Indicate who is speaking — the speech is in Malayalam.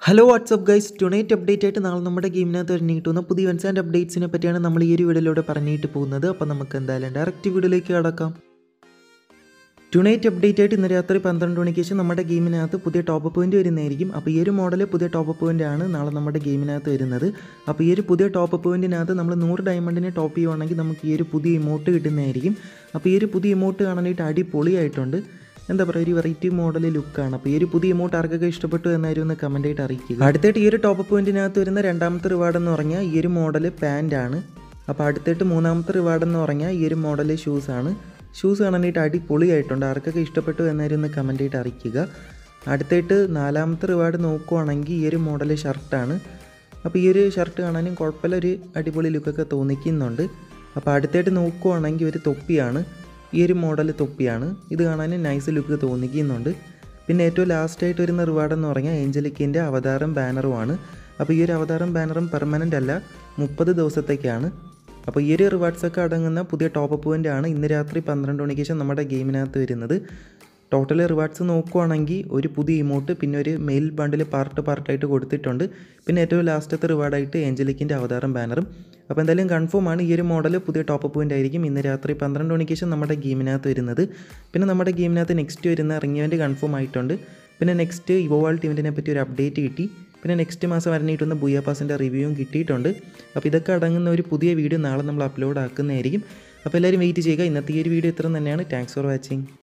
Speaker 1: hello what's up guys tonight update ആയിട്ട് നാളെ നമ്മുടെ ഗെയിമിനകത്ത് ഇറങ്ങി കിട്ടുന്ന പുതിയ ഇവൻസ് ആൻഡ് അപ്ഡേറ്റ്സിനെ പറ്റിയാണ് നമ്മൾ ഈ ഒരു വീഡിയോയിലൂടെ പറഞ്ഞിട്ട് പോകുന്നത് അപ്പോൾ നമുക്ക് എന്തായാലും ഡയറക്റ്റ് വീഡിയോയിലേക്ക് കടക്കാം ടുണൈറ്റ് അപ്ഡേറ്റ് ആയിട്ട് ഇന്ന് രാത്രി പന്ത്രണ്ട് മണിക്ക് ശേഷം നമ്മുടെ ഗെയിമിനകത്ത് പുതിയ ടോപ്പ് പോയിന്റ് വരുന്നതായിരിക്കും അപ്പോൾ ഈ ഒരു മോഡൽ പുതിയ ടോപ്പ് പോയിന്റ് ആണ് നാളെ നമ്മുടെ ഗെയിമിനകത്ത് വരുന്നത് അപ്പോൾ ഈ ഒരു പുതിയ ടോപ്പ് പോയിന്റിനകത്ത് നമ്മൾ നൂറ് ഡയമണ്ടിനെ ടോപ്പ് ചെയ്യുവാണെങ്കിൽ നമുക്ക് ഈ ഒരു പുതിയ ഇമോട്ട് കിട്ടുന്നതായിരിക്കും അപ്പോൾ ഈ ഒരു പുതിയ ഇമോട്ട് കാണാനായിട്ട് അടിപൊളിയായിട്ടുണ്ട് എന്താ പറയുക ഒരു വെറൈറ്റി മോഡൽ ലുക്കാണ് അപ്പോൾ ഈ ഒരു പുതിയ ഇമോട്ട് ആർക്കൊക്കെ ഇഷ്ടപ്പെട്ടു എന്നായിരുന്നു ഒന്ന് കമൻ്റ് ആയിട്ട് അറിയിക്കുക അടുത്തായിട്ട് ഈ ഒരു ടോപ്പ് പോയിന്റിനകത്ത് വരുന്ന രണ്ടാമത്തെ റിവാർഡ് എന്ന് പറഞ്ഞാൽ ഈ ഒരു മോഡൽ പാൻ്റ് ആണ് അപ്പോൾ അടുത്തായിട്ട് മൂന്നാമത്തെ റിവാർഡ് എന്ന് പറഞ്ഞാൽ ഈ ഒരു മോഡൽ ഷൂസ് ആണ് ഷൂസ് കാണാനായിട്ട് അടിപൊളിയായിട്ടുണ്ട് ആർക്കൊക്കെ ഇഷ്ടപ്പെട്ടു എന്നായിരുന്നു ഒന്ന് കമൻ്റ് ആയിട്ട് അറിയിക്കുക അടുത്തായിട്ട് നാലാമത്തെ റിവാർഡ് നോക്കുവാണെങ്കിൽ ഈ ഒരു മോഡൽ ഷർട്ടാണ് അപ്പോൾ ഈ ഒരു ഷർട്ട് കാണാനും കുഴപ്പമില്ല ഒരു അടിപൊളി ലുക്കൊക്കെ തോന്നിക്കുന്നുണ്ട് അപ്പോൾ അടുത്തായിട്ട് നോക്കുവാണെങ്കിൽ ഒരു തൊപ്പിയാണ് ഈ ഒരു മോഡൽ തൊപ്പിയാണ് ഇത് കാണാൻ നൈസ് ലുക്ക് തോന്നിക്കുന്നുണ്ട് പിന്നെ ഏറ്റവും ലാസ്റ്റായിട്ട് വരുന്ന റിവാർഡ് എന്ന് പറഞ്ഞാൽ ഏഞ്ചലിക്കിൻ്റെ അവതാരം ബാനറുമാണ് അപ്പോൾ ഈ ഒരു അവതാരം ബാനറും പെർമനൻ്റ് അല്ല മുപ്പത് ദിവസത്തേക്കാണ് അപ്പോൾ ഈ ഒരു റിവാർഡ്സ് ഒക്കെ അടങ്ങുന്ന പുതിയ ടോപ്പ് പോയിൻ്റ് ആണ് ഇന്ന് രാത്രി പന്ത്രണ്ട് മണിക്ക് ശേഷം നമ്മുടെ ഗെയിമിനകത്ത് വരുന്നത് ടോട്ടൽ റിവാർഡ്സ് നോക്കുവാണെങ്കിൽ ഒരു പുതിയ ഇമോട്ട് പിന്നെ ഒരു മെയിൽ ബണ്ടിൽ പാർട്ട് പാർട്ടായിട്ട് കൊടുത്തിട്ടുണ്ട് പിന്നെ ഏറ്റവും ലാസ്റ്റത്തെ റിവാർഡായിട്ട് ഏഞ്ചലിക്കിൻ്റെ അവതാരം ബാനറും അപ്പോൾ എന്തായാലും കൺഫേം ആണ് ഈ ഒരു മോഡൽ പുതിയ ടോപ്പ് പോയിൻ്റ് ആയിരിക്കും ഇന്ന് രാത്രി പന്ത്രണ്ട് മണിക്ക് ശേഷം നമ്മുടെ ഗെയിമിനകത്ത് വരുന്നത് പിന്നെ നമ്മുടെ ഗെയിമിനകത്ത് നെക്സ്റ്റ് വരുന്ന ഇറങ്ങിയവൻ്റെ കൺഫേം ആയിട്ടുണ്ട് പിന്നെ നെക്സ്റ്റ് ഇവോവാൾ ടീമിനെ പറ്റി ഒരു അപ്ഡേറ്റ് കിട്ടി പിന്നെ നെക്സ്റ്റ് മാസം വരണിട്ടുന്ന ബുയ പാസിൻ്റെ റിവ്യൂവും കിട്ടിയിട്ടുണ്ട് അപ്പോൾ ഇതൊക്കെ അടങ്ങുന്ന ഒരു പുതിയ വീഡിയോ നാളെ നമ്മൾ അപ്ലോഡ് ആക്കുന്നതായിരിക്കും അപ്പോൾ എല്ലാവരും വെയിറ്റ് ചെയ്യുക ഇന്നത്തെ ഈ ഒരു വീഡിയോ ഇത്ര തന്നെയാണ് താങ്ക്സ് ഫോർ വാച്ചിങ്